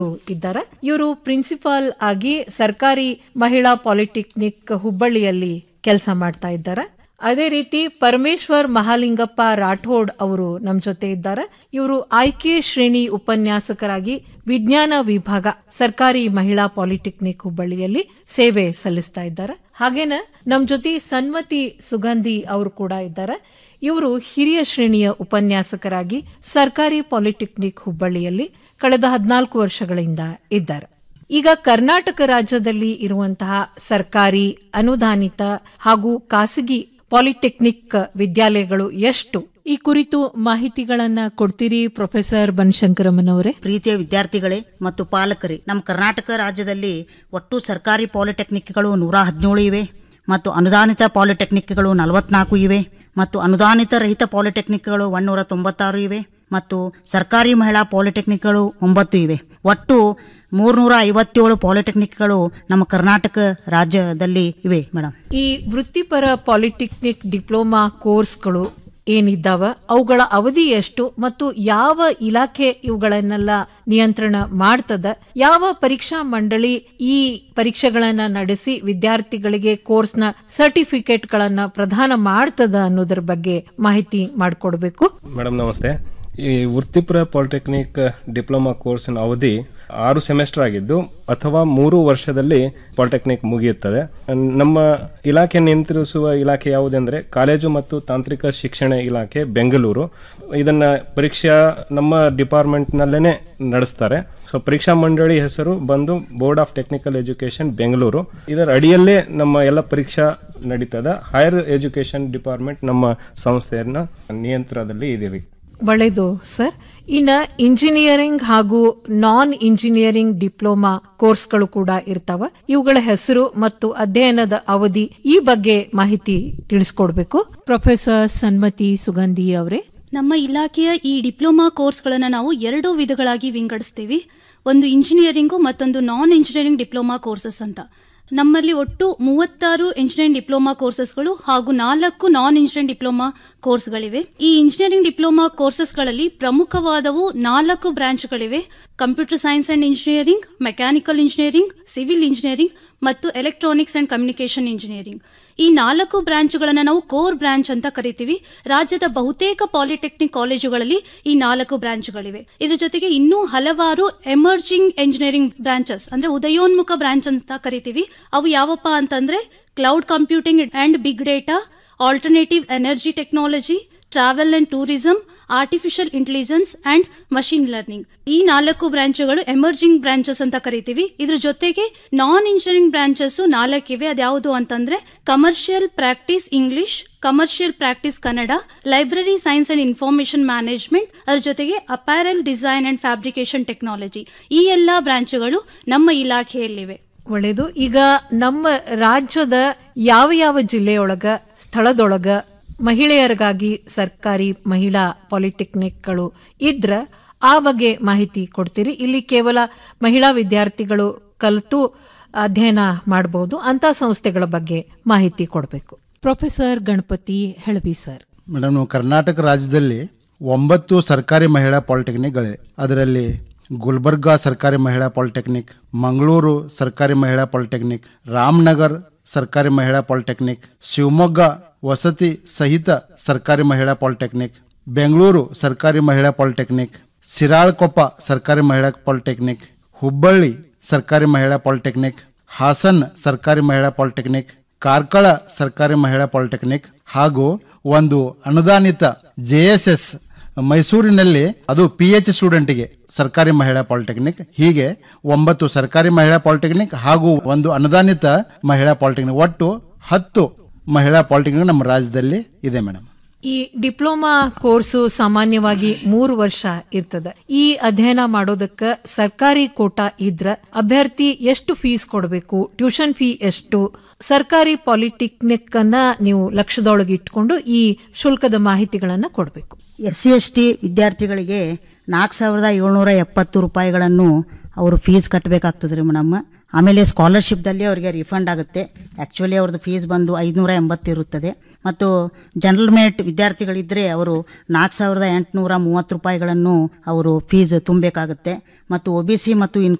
ಇದ್ದಾರೆ ಇವರು ಪ್ರಿನ್ಸಿಪಾಲ್ ಆಗಿ ಸರ್ಕಾರಿ ಮಹಿಳಾ ಪಾಲಿಟೆಕ್ನಿಕ್ ಹುಬ್ಬಳ್ಳಿಯಲ್ಲಿ ಕೆಲಸ ಮಾಡ್ತಾ ಇದ್ದಾರೆ ಅದೇ ರೀತಿ ಪರಮೇಶ್ವರ್ ಮಹಾಲಿಂಗಪ್ಪ ರಾಠೋಡ್ ಅವರು ನಮ್ಮ ಜೊತೆ ಇದ್ದಾರೆ ಇವರು ಆಯ್ಕೆ ಶ್ರೇಣಿ ಉಪನ್ಯಾಸಕರಾಗಿ ವಿಜ್ಞಾನ ವಿಭಾಗ ಸರ್ಕಾರಿ ಮಹಿಳಾ ಪಾಲಿಟೆಕ್ನಿಕ್ ಹುಬ್ಬಳ್ಳಿಯಲ್ಲಿ ಸೇವೆ ಸಲ್ಲಿಸ್ತಾ ಇದ್ದಾರೆ ಹಾಗೇನ ನಮ್ಮ ಜೊತೆ ಸನ್ಮತಿ ಸುಗಂಧಿ ಅವರು ಕೂಡ ಇದ್ದಾರೆ ಇವರು ಹಿರಿಯ ಶ್ರೇಣಿಯ ಉಪನ್ಯಾಸಕರಾಗಿ ಸರ್ಕಾರಿ ಪಾಲಿಟೆಕ್ನಿಕ್ ಹುಬ್ಬಳ್ಳಿಯಲ್ಲಿ ಕಳೆದ ಹದಿನಾಲ್ಕು ವರ್ಷಗಳಿಂದ ಇದ್ದಾರೆ ಈಗ ಕರ್ನಾಟಕ ರಾಜ್ಯದಲ್ಲಿ ಇರುವಂತಹ ಸರ್ಕಾರಿ ಅನುದಾನಿತ ಹಾಗೂ ಖಾಸಗಿ ಪಾಲಿಟೆಕ್ನಿಕ್ ವಿದ್ಯಾಲಯಗಳು ಎಷ್ಟು ಈ ಕುರಿತು ಮಾಹಿತಿಗಳನ್ನ ಕೊಡ್ತೀರಿ ಪ್ರೊಫೆಸರ್ ಬನಶಂಕರಮ್ಮನವರೇ ಪ್ರೀತಿಯ ವಿದ್ಯಾರ್ಥಿಗಳೇ ಮತ್ತು ಪಾಲಕರೇ ನಮ್ಮ ಕರ್ನಾಟಕ ರಾಜ್ಯದಲ್ಲಿ ಒಟ್ಟು ಸರ್ಕಾರಿ ಪಾಲಿಟೆಕ್ನಿಕ್ಗಳು ನೂರ ಹದಿನೇಳು ಇವೆ ಮತ್ತು ಅನುದಾನಿತ ಪಾಲಿಟೆಕ್ನಿಕ್ಗಳು ನಲವತ್ನಾಲ್ಕು ಇವೆ ಮತ್ತು ಅನುದಾನಿತ ರಹಿತ ಪಾಲಿಟೆಕ್ನಿಕ್ಗಳು ಒನ್ನೂರ ತೊಂಬತ್ತಾರು ಇವೆ ಮತ್ತು ಸರ್ಕಾರಿ ಮಹಿಳಾ ಪಾಲಿಟೆಕ್ನಿಕ್ಗಳು ಒಂಬತ್ತು ಇವೆ ಒಟ್ಟು ಮೂರ್ನೂರ ಐವತ್ತೇಳು ಪಾಲಿಟೆಕ್ನಿಕ್ಗಳು ನಮ್ಮ ಕರ್ನಾಟಕ ರಾಜ್ಯದಲ್ಲಿ ಇವೆ ಮೇಡಮ್ ಈ ವೃತ್ತಿಪರ ಪಾಲಿಟೆಕ್ನಿಕ್ ಡಿಪ್ಲೊಮಾ ಕೋರ್ಸ್ಗಳು ಏನಿದ್ದಾವ ಅವುಗಳ ಅವಧಿ ಎಷ್ಟು ಮತ್ತು ಯಾವ ಇಲಾಖೆ ಇವುಗಳನ್ನೆಲ್ಲ ನಿಯಂತ್ರಣ ಮಾಡ್ತದ ಯಾವ ಪರೀಕ್ಷಾ ಮಂಡಳಿ ಈ ಪರೀಕ್ಷೆಗಳನ್ನ ನಡೆಸಿ ವಿದ್ಯಾರ್ಥಿಗಳಿಗೆ ಕೋರ್ಸ್ನ ಸರ್ಟಿಫಿಕೇಟ್ಗಳನ್ನ ಪ್ರದಾನ ಮಾಡ್ತದ ಅನ್ನೋದ್ರ ಬಗ್ಗೆ ಮಾಹಿತಿ ಮಾಡಿಕೊಡ್ಬೇಕು ಮೇಡಮ್ ನಮಸ್ತೆ ಈ ವೃತ್ತಿಪರ ಪಾಲಿಟೆಕ್ನಿಕ್ ಡಿಪ್ಲೊಮಾ ಕೋರ್ಸಿನ ಅವಧಿ ಆರು ಸೆಮೆಸ್ಟರ್ ಆಗಿದ್ದು ಅಥವಾ ಮೂರು ವರ್ಷದಲ್ಲಿ ಪಾಲಿಟೆಕ್ನಿಕ್ ಮುಗಿಯುತ್ತದೆ ನಮ್ಮ ಇಲಾಖೆ ನಿಯಂತ್ರಿಸುವ ಇಲಾಖೆ ಯಾವುದೆಂದರೆ ಕಾಲೇಜು ಮತ್ತು ತಾಂತ್ರಿಕ ಶಿಕ್ಷಣ ಇಲಾಖೆ ಬೆಂಗಳೂರು ಇದನ್ನ ಪರೀಕ್ಷಾ ನಮ್ಮ ಡಿಪಾರ್ಟ್ಮೆಂಟ್ನಲ್ಲೇ ನಡೆಸ್ತಾರೆ ಸೊ ಪರೀಕ್ಷಾ ಮಂಡಳಿ ಹೆಸರು ಬಂದು Board of Technical Education Bengaluru ಇದರ ಅಡಿಯಲ್ಲೇ ನಮ್ಮ ಎಲ್ಲ ಪರೀಕ್ಷಾ ನಡೀತದ ಹೈಯರ್ ಎಜುಕೇಶನ್ ಡಿಪಾರ್ಟ್ಮೆಂಟ್ ನಮ್ಮ ಸಂಸ್ಥೆಯನ್ನ ನಿಯಂತ್ರಣದಲ್ಲಿ ಇದೀವಿ ಒಳ್ಳೆಯದು ಸರ್ ಇನ್ನ ಇಂಜಿನಿಯರಿಂಗ್ ಹಾಗೂ ನಾನ್ ಇಂಜಿನಿಯರಿಂಗ್ ಡಿಪ್ಲೊಮಾ ಕೋರ್ಸ್ಗಳು ಕೂಡ ಇರ್ತಾವ ಇವುಗಳ ಹೆಸರು ಮತ್ತು ಅಧ್ಯಯನದ ಅವಧಿ ಈ ಬಗ್ಗೆ ಮಾಹಿತಿ ತಿಳಿಸ್ಕೊಡ್ಬೇಕು ಪ್ರೊಫೆಸರ್ ಸನ್ಮತಿ ಸುಗಂಧಿ ಅವರೇ ನಮ್ಮ ಇಲಾಖೆಯ ಈ ಡಿಪ್ಲೊಮಾ ಕೋರ್ಸ್ಗಳನ್ನು ನಾವು ಎರಡು ವಿಧಗಳಾಗಿ ವಿಂಗಡಿಸ್ತೀವಿ ಒಂದು ಇಂಜಿನಿಯರಿಂಗು ಮತ್ತೊಂದು ನಾನ್ ಇಂಜಿನಿಯರಿಂಗ್ ಡಿಪ್ಲೊಮಾ ಕೋರ್ಸಸ್ ಅಂತ ನಮ್ಮಲ್ಲಿ ಒಟ್ಟು ಮೂವತ್ತಾರು ಇಂಜಿನಿಯರಿಂಗ್ ಡಿಪ್ಲೊಮಾ ಕೋರ್ಸಸ್ಗಳು ಹಾಗೂ ನಾಲ್ಕು ನಾನ್ ಇಂಜಿನಿಯರಿಂಗ್ ಡಿಪ್ಲೊಮಾ ಕೋರ್ಸ್ಗಳಿವೆ ಈ ಇಂಜಿನಿಯರಿಂಗ್ ಡಿಪ್ಲೊಮಾ ಕೋರ್ಸಸ್ಗಳಲ್ಲಿ ಪ್ರಮುಖವಾದವು ನಾಲ್ಕು ಬ್ರಾಂಚ್ಗಳಿವೆ computer science and engineering mechanical engineering civil engineering ಮತ್ತು ಎಲೆಕ್ಟ್ರಾನಿಕ್ಸ್ ಅಂಡ್ ಕಮ್ಯುನಿಕೇಶನ್ ಇಂಜಿನಿಯರಿಂಗ್ ಈ ನಾಲ್ಕು ಬ್ರಾಂಚ್ಗಳನ್ನು ನಾವು ಕೋರ್ ಬ್ರಾಂಚ್ ಅಂತ ಕರಿತೀವಿ ರಾಜ್ಯದ ಬಹುತೇಕ ಪಾಲಿಟೆಕ್ನಿಕ್ ಕಾಲೇಜುಗಳಲ್ಲಿ ಈ ನಾಲ್ಕು ಬ್ರಾಂಚ್ಗಳಿವೆ ಇದ್ರ ಜೊತೆಗೆ ಇನ್ನೂ ಹಲವಾರು ಎಮರ್ಜಿಂಗ್ ಎಂಜಿನಿಯರಿಂಗ್ ಬ್ರಾಂಚಸ್ ಅಂದ್ರೆ ಉದಯೋನ್ಮುಖ ಬ್ರಾಂಚ್ ಅಂತ ಕರಿತೀವಿ ಅವು ಯಾವಪ್ಪ ಅಂತಂದ್ರೆ cloud computing and big data alternative energy technology travel and tourism artificial intelligence and machine learning ಈ ನಾಲ್ಕು ಬ್ರಾಂಚ್ಗಳು ಎಮರ್ಜಿಂಗ್ ಬ್ರಾಂಚಸ್ ಅಂತ ಕರಿತೀವಿ ಇದ್ರ ಜೊತೆಗೆ ನಾನ್ ಇಂಜಿನಿಯರಿಂಗ್ ಬ್ರಾಂಚಸ್ ನಾಲ್ಕಿವೆ ಅದ್ಯಾವುದು ಅಂತಂದ್ರೆ commercial practice English commercial practice Kannada library science and information management ಅದ್ರ ಜೊತೆಗೆ apparel design and fabrication technology ಈ ಎಲ್ಲಾ ಬ್ರಾಂಚ್ಗಳು ನಮ್ಮ ಇಲಾಖೆಯಲ್ಲಿವೆ ಒಳ್ಳೆಯದು ಈಗ ನಮ್ಮ ರಾಜ್ಯದ ಯಾವ ಯಾವ ಜಿಲ್ಲೆಯೊಳಗ ಸ್ಥಳದೊಳಗ ಮಹಿಳೆಯರಿಗಾಗಿ ಸರ್ಕಾರಿ ಮಹಿಳಾ ಪಾಲಿಟೆಕ್ನಿಕ್ಗಳು ಇದ್ರ ಆ ಬಗ್ಗೆ ಮಾಹಿತಿ ಕೊಡ್ತೀರಿ ಇಲ್ಲಿ ಕೇವಲ ಮಹಿಳಾ ವಿದ್ಯಾರ್ಥಿಗಳು ಕಲಿತು ಅಧ್ಯಯನ ಮಾಡಬಹುದು ಅಂತ ಸಂಸ್ಥೆಗಳ ಬಗ್ಗೆ ಮಾಹಿತಿ ಕೊಡಬೇಕು professor Ganapathi Helabi sir madam ನಾವು ಕರ್ನಾಟಕ ರಾಜ್ಯದಲ್ಲಿ ಒಂಬತ್ತು ಸರ್ಕಾರಿ ಮಹಿಳಾ ಪಾಲಿಟೆಕ್ನಿಕ್ಗಳಿವೆ ಅದರಲ್ಲಿ ಗುಲ್ಬರ್ಗಾ ಸರ್ಕಾರಿ ಮಹಿಳಾ ಪಾಲಿಟೆಕ್ನಿಕ್ ಮಂಗಳೂರು ಸರ್ಕಾರಿ ಮಹಿಳಾ ಪಾಲಿಟೆಕ್ನಿಕ್ ರಾಮನಗರ್ ಸರ್ಕಾರಿ ಮಹಿಳಾ ಪಾಲಿಟೆಕ್ನಿಕ್ ಶಿವಮೊಗ್ಗ ವಸತಿ ಸಹಿತ ಸರ್ಕಾರಿ ಮಹಿಳಾ ಪಾಲಿಟೆಕ್ನಿಕ್ ಬೆಂಗಳೂರು ಸರ್ಕಾರಿ ಮಹಿಳಾ ಪಾಲಿಟೆಕ್ನಿಕ್ ಸಿರಾಳಕೊಪ್ಪ ಸರ್ಕಾರಿ ಮಹಿಳಾ ಪಾಲಿಟೆಕ್ನಿಕ್ ಹುಬ್ಬಳ್ಳಿ ಸರ್ಕಾರಿ ಮಹಿಳಾ ಪಾಲಿಟೆಕ್ನಿಕ್ ಹಾಸನ್ ಸರ್ಕಾರಿ ಮಹಿಳಾ ಪಾಲಿಟೆಕ್ನಿಕ್ ಕಾರ್ಕಳ ಸರ್ಕಾರಿ ಮಹಿಳಾ ಪಾಲಿಟೆಕ್ನಿಕ್ ಹಾಗೂ ಒಂದು ಅನುದಾನಿತ ಜೆಎಸ್ಎಸ್ ಮೈಸೂರಿನಲ್ಲಿ ಅದು ಪಿ ಎಚ್ ಸ್ಟೂಡೆಂಟ್ಗೆ ಸರ್ಕಾರಿ ಮಹಿಳಾ ಪಾಲಿಟೆಕ್ನಿಕ್ ಹೀಗೆ ಒಂಬತ್ತು ಸರ್ಕಾರಿ ಮಹಿಳಾ ಪಾಲಿಟೆಕ್ನಿಕ್ ಹಾಗೂ ಒಂದು ಅನುದಾನಿತ ಮಹಿಳಾ ಪಾಲಿಟೆಕ್ನಿಕ್ ಒಟ್ಟು ಹತ್ತು ಮಹಿಳಾ ಪಾಲಿಟೆಕ್ನಿಕ್ ನಮ್ಮ ರಾಜ್ಯದಲ್ಲಿ ಇದೆ ಮೇಡಮ್ ಈ ಡಿಪ್ಲೊಮಾ ಕೋರ್ಸು ಸಾಮಾನ್ಯವಾಗಿ ಮೂರು ವರ್ಷ ಇರ್ತದ ಈ ಅಧ್ಯಯನ ಮಾಡೋದಕ್ಕ ಸರ್ಕಾರಿ ಕೋಟಾ ಇದ್ರ ಅಭ್ಯರ್ಥಿ ಎಷ್ಟು ಫೀಸ್ ಕೊಡಬೇಕು ಟ್ಯೂಷನ್ ಫೀ ಎಷ್ಟು ಸರ್ಕಾರಿ ಪಾಲಿಟೆಕ್ನಿಕ್ ಅನ್ನ ನೀವು ಲಕ್ಷದೊಳಗೆ ಇಟ್ಕೊಂಡು ಈ ಶುಲ್ಕದ ಮಾಹಿತಿಗಳನ್ನ ಕೊಡಬೇಕು ಎಸ್ ಸಿ ಎಸ್ ಟಿ ವಿದ್ಯಾರ್ಥಿಗಳಿಗೆ ನಾಲ್ಕು ಸಾವಿರದ ಏಳ್ನೂರ ಎಪ್ಪತ್ತು ರೂಪಾಯಿಗಳನ್ನು ಅವರು ಫೀಸ್ ಕಟ್ಟಬೇಕಾಗ್ತದೆ ರೀ ಮೇಡಮ್ ಆಮೇಲೆ ಸ್ಕಾಲರ್ಶಿಪ್ದಲ್ಲಿ ಅವರಿಗೆ ರಿಫಂಡ್ ಆಗುತ್ತೆ ಆ್ಯಕ್ಚುಲಿ ಅವ್ರದ್ದು ಫೀಸ್ ಬಂದು ಐದುನೂರ ಎಂಬತ್ತು ಇರುತ್ತದೆ ಮತ್ತು ಜನರಲ್ ಮೆರಿಟ್ ವಿದ್ಯಾರ್ಥಿಗಳಿದ್ದರೆ ಅವರು ನಾಲ್ಕು ಸಾವಿರದ ಎಂಟುನೂರ ಮೂವತ್ತು ರೂಪಾಯಿಗಳನ್ನು ಅವರು ಫೀಸ್ ತುಂಬಬೇಕಾಗುತ್ತೆ ಮತ್ತು ಒ ಬಿ ಸಿ ಮತ್ತು